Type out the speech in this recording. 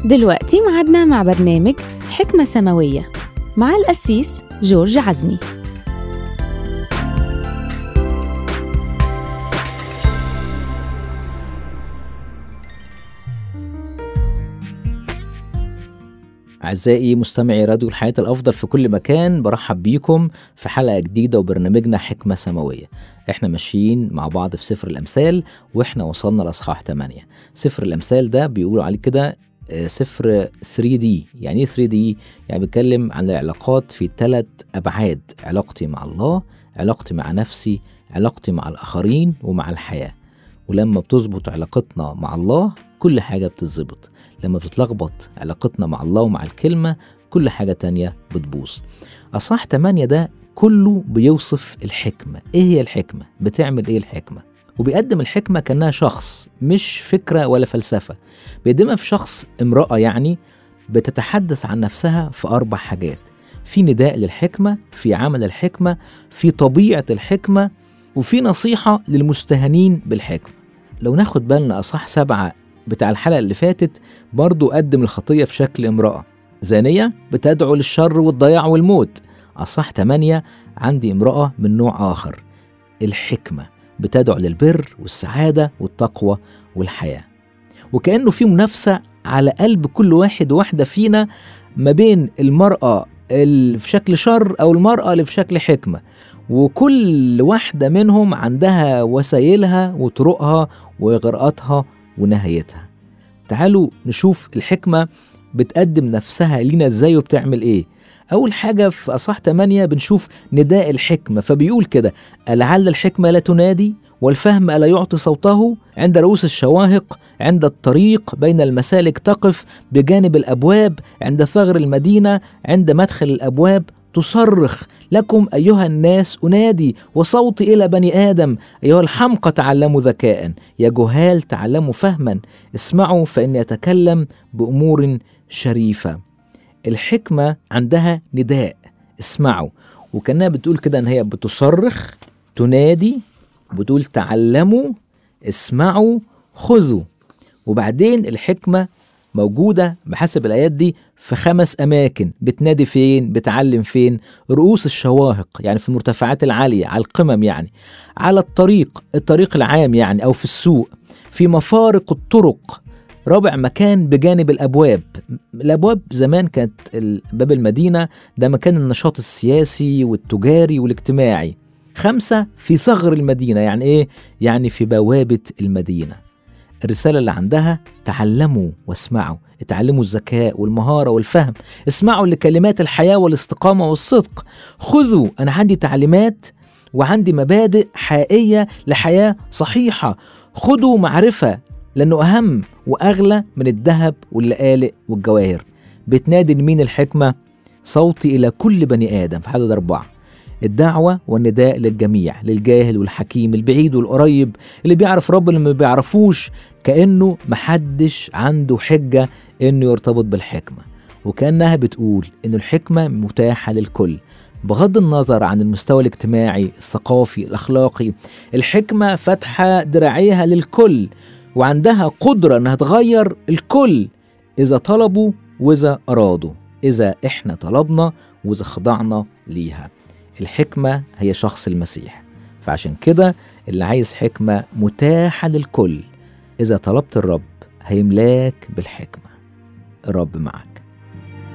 دلوقتي معادنا مع برنامج حكمة سماوية مع القسيس جورج عزمي أعزائي مستمعي راديو الحياة الأفضل في كل مكان برحب بيكم في حلقة جديدة وبرنامجنا حكمة سماوية احنا ماشيين مع بعض في سفر الأمثال واحنا وصلنا لأصحاح 8 سفر الأمثال ده بيقولوا عليه كده آه، سفر 3D يعني ايه 3D؟ يعني بيتكلم عن العلاقات في ثلاث أبعاد علاقتي مع الله علاقتي مع نفسي علاقتي مع الآخرين ومع الحياة ولما بتظبط علاقتنا مع الله كل حاجة بتتظبط لما بتتلخبط علاقتنا مع الله ومع الكلمة كل حاجة تانية بتبوظ أصح 8 ده كله بيوصف الحكمة إيه هي الحكمة؟ بتعمل إيه الحكمة؟ وبيقدم الحكمة كأنها شخص مش فكرة ولا فلسفة بيقدمها في شخص امرأة يعني بتتحدث عن نفسها في أربع حاجات في نداء للحكمة في عمل الحكمة في طبيعة الحكمة وفي نصيحة للمستهانين بالحكمة لو ناخد بالنا أصح سبعة بتاع الحلقة اللي فاتت برضو قدم الخطية في شكل امرأة زانية بتدعو للشر والضياع والموت أصح تمانية عندي امرأة من نوع آخر الحكمة بتدعو للبر والسعادة والتقوى والحياة وكأنه في منافسة على قلب كل واحد وواحدة فينا ما بين المرأة اللي في شكل شر أو المرأة اللي في شكل حكمة وكل واحدة منهم عندها وسائلها وطرقها وإغراءاتها ونهايتها تعالوا نشوف الحكمة بتقدم نفسها لينا ازاي وبتعمل ايه أول حاجة في أصح 8 بنشوف نداء الحكمة فبيقول كده ألعل الحكمة لا تنادي والفهم ألا يعطي صوته عند رؤوس الشواهق عند الطريق بين المسالك تقف بجانب الأبواب عند ثغر المدينة عند مدخل الأبواب تصرخ لكم أيها الناس أنادي وصوتي إلى بني آدم أيها الحمقى تعلموا ذكاء يا جهال تعلموا فهما اسمعوا فإني أتكلم بأمور شريفة الحكمة عندها نداء اسمعوا وكأنها بتقول كده إن هي بتصرخ تنادي بتقول تعلموا اسمعوا خذوا وبعدين الحكمة موجودة بحسب الآيات دي في خمس أماكن بتنادي فين بتعلم فين رؤوس الشواهق يعني في المرتفعات العالية على القمم يعني على الطريق الطريق العام يعني أو في السوق في مفارق الطرق رابع مكان بجانب الأبواب الأبواب زمان كانت ال- باب المدينة ده مكان النشاط السياسي والتجاري والاجتماعي خمسة في ثغر المدينة يعني إيه؟ يعني في بوابة المدينة الرسالة اللي عندها تعلموا واسمعوا اتعلموا الذكاء والمهارة والفهم اسمعوا لكلمات الحياة والاستقامة والصدق خذوا أنا عندي تعليمات وعندي مبادئ حقيقية لحياة صحيحة خذوا معرفة لأنه أهم وأغلى من الذهب واللآلئ والجواهر بتنادي لمين الحكمة صوتي إلى كل بني آدم في عدد أربعة الدعوة والنداء للجميع للجاهل والحكيم البعيد والقريب اللي بيعرف رب اللي ما بيعرفوش كأنه محدش عنده حجة إنه يرتبط بالحكمة وكأنها بتقول إن الحكمة متاحة للكل بغض النظر عن المستوى الاجتماعي الثقافي الأخلاقي الحكمة فاتحة دراعيها للكل وعندها قدرة إنها تغير الكل إذا طلبوا وإذا أرادوا إذا إحنا طلبنا وإذا خضعنا ليها الحكمة هي شخص المسيح فعشان كده اللي عايز حكمة متاحة للكل إذا طلبت الرب هيملاك بالحكمة الرب معك